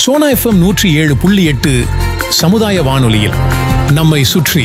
Sona FM நூற்றி ஏழு புள்ளி எட்டு சமுதாய வானொலியில் நம்மை சுற்றி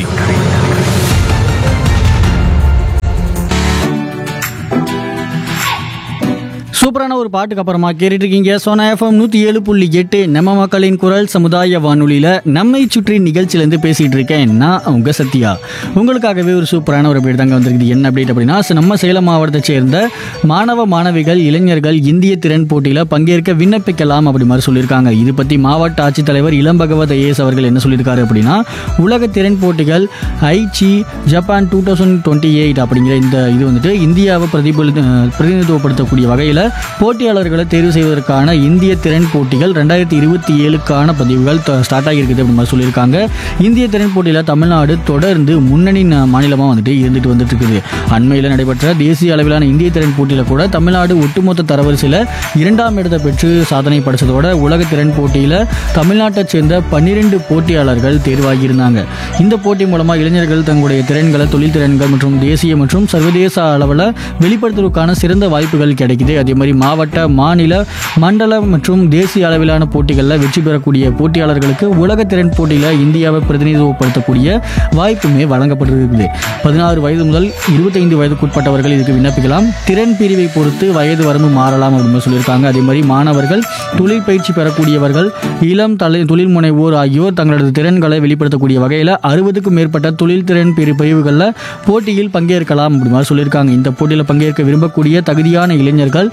சூப்பரான ஒரு பாட்டுக்கு அப்புறமா கேட்டுட்டு இருக்கீங்க சோனா எஃப்எம் நூற்றி ஏழு புள்ளி எட்டு நம்ம மக்களின் குரல் சமுதாய வானொலியில் நம்மை சுற்றி நிகழ்ச்சியிலேருந்து பேசிகிட்டு இருக்கேன் நான் உங்க சத்யா உங்களுக்காகவே ஒரு சூப்பரான ஒரு அப்டேட் தாங்க வந்திருக்குது என்ன அப்டேட் அப்படின்னா ச- நம்ம சேலம் மாவட்டத்தை சேர்ந்த மாணவ மாணவிகள் இளைஞர்கள் இந்திய திறன் போட்டியில் பங்கேற்க விண்ணப்பிக்கலாம் அப்படி மாதிரி சொல்லியிருக்காங்க இது பற்றி மாவட்ட ஆட்சித்தலைவர் இளம் பகவத் ஐஏஎஸ் அவர்கள் என்ன சொல்லியிருக்காரு அப்படின்னா உலக திறன் போட்டிகள் Aichi Japan two thousand twenty eight அப்படிங்கிற இந்த இது வந்துட்டு இந்தியாவை பிரதிபலி அஹ் பிரதிநிதித்துவப்படுத்தக்கூடிய வகையில் போட்டியாளர்களை தேர்வு செய்வதற்கான இந்திய திறன் போட்டிகள் ரெண்டாயிரத்தி இருபத்தி ஏழுக்கான பதிவுகள் ஸ்டார்ட் ஆகியிருக்குது அப்படி மாதிரி சொல்லியிருக்காங்க இந்திய திறன் போட்டியில் தமிழ்நாடு தொடர்ந்து முன்னணி மாநிலமாக வந்துட்டு இருந்துட்டு வந்துட்டு இருக்குது அண்மையில் நடைபெற்ற தேசிய அளவிலான இந்திய திறன் போட்டியில் கூட தமிழ்நாடு ஒட்டுமொத்த தரவரிசையில் இரண்டாம் இடத்தை பெற்று சாதனை படைச்சதோட உலக திறன் போட்டியில் தமிழ்நாட்டைச் சேர்ந்த பன்னிரெண்டு போட்டியாளர்கள் தேர்வாகியிருந்தாங்க இந்த போட்டி மூலமாக இளைஞர்கள் தங்களுடைய திறன்களை தொழில் திறன்கள் மற்றும் தேசிய மற்றும் சர்வதேச அளவில் வெளிப்படுத்துவதற்கான சிறந்த வாய்ப்புகள் கிடைக்குது அதே மாதிரி மாவட்ட மாநில மண்டல மற்றும் தேசிய அளவிலான போட்டிகளில் வெற்றி பெறக்கூடிய போட்டியாளர்களுக்கு உலக திறன் போட்டியில் இந்தியாவை பிரதிநிதித்துவப்படுத்தக்கூடிய வாய்ப்புமே வழங்கப்பட்டிருக்குது பதினாறு வயது முதல் இருபத்தைந்து வயதுக்குட்பட்டவர்கள் இதுக்கு விண்ணப்பிக்கலாம் திறன் பிரிவை பொறுத்து வயது வரம்பு மாறலாம் அப்படின்னு சொல்லியிருக்காங்க அதே மாதிரி மாணவர்கள் தொழில் பயிற்சி பெறக்கூடியவர்கள் இளம் தலை தொழில் முனைவோர் ஆகியோர் தங்களது திறன்களை வெளிப்படுத்தக்கூடிய வகையில் அறுபதுக்கும் மேற்பட்ட தொழில் திறன் பிரி பிரிவுகளில் போட்டியில் பங்கேற்கலாம் அப்படி மாதிரி சொல்லியிருக்காங்க இந்த போட்டியில் பங்கேற்க விரும்பக்கூடிய தகுதியான இளைஞர்கள்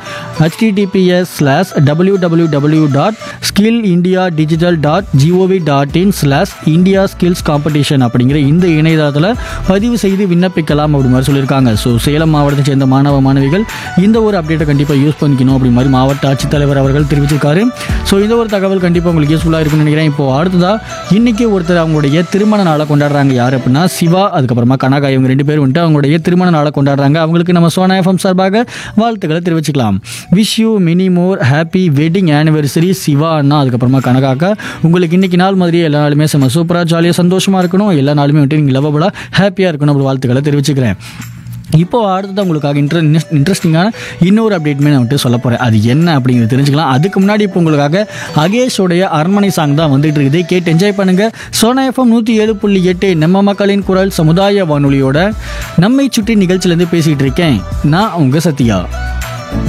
https slash W W W dot skill India digital dot GOV dot in slash India skills competition அப்படிங்கிற இந்த இணையதளத்தில் பதிவு செய்து விண்ணப்பிக்கலாம் அப்படி மாதிரி சொல்லியிருக்காங்க ஸோ சேலம் மாவட்டத்தை சேர்ந்த மாணவ மாணவிகள் இந்த ஒரு அப்டேட்டை கண்டிப்பாக யூஸ் பண்ணிக்கணும் அப்படி மாதிரி மாவட்ட ஆட்சித்தலைவர் அவர்கள் தெரிவிச்சிருக்காரு ஸோ இந்த ஒரு தகவல் கண்டிப்பாக உங்களுக்கு யூஸ்ஃபுல்லாக இருக்கும்னு நினைக்கிறேன் இப்போ அடுத்ததா இன்னைக்கு ஒருத்தர் அவங்களுடைய திருமண நாளை கொண்டாடுறாங்க யார் அப்படின்னா சிவா அதுக்கப்புறமா கனகா இவங்க ரெண்டு பேர் வந்துட்டு அவங்களுடைய திருமண நாளை கொண்டாடுறாங்க அவங்களுக்கு நம்ம சோனா எஃப்எம் சார்பாக வாழ்த்துக்களை தெரிவிச்சுக்கலாம் wish you many more happy wedding anniversary Shiva அண்ணா அதுக்கப்புறமா கனகாக்கா உங்களுக்கு இன்னைக்கு நாள் மாதிரியே எல்லா நாளுமே செம்ம சூப்பராக ஜாலியாக சந்தோஷமாக இருக்கணும் எல்லா நாளுமே வந்துட்டு நீங்கள் லவபுளாக ஹாப்பியாக இருக்கணும் அப்படி வாழ்த்துக்களை தெரிவிச்சுக்கிறேன் இப்போ அடுத்தது உங்களுக்காக இன்ட்ர இன்ட்ரெஸ்டிங்கான இன்னொரு அப்டேட்மே நான் வந்துட்டு சொல்ல போகிறேன் அது என்ன அப்படிங்கிறது தெரிஞ்சுக்கலாம் அதுக்கு முன்னாடி இப்போ உங்களுக்காக அகேஷோடைய அரண்மனை சாங் தான் வந்துட்டு இருக்குது கேட்டு என்ஜாய் பண்ணுங்க சோனா எஃப்எம் நூற்றி ஏழு புள்ளி எட்டு நம்ம மக்களின் குரல் சமுதாய வானொலியோட நம்மை சுற்றி நிகழ்ச்சியிலேருந்து பேசிகிட்டு இருக்கேன் நான் உங்கள் சத்யா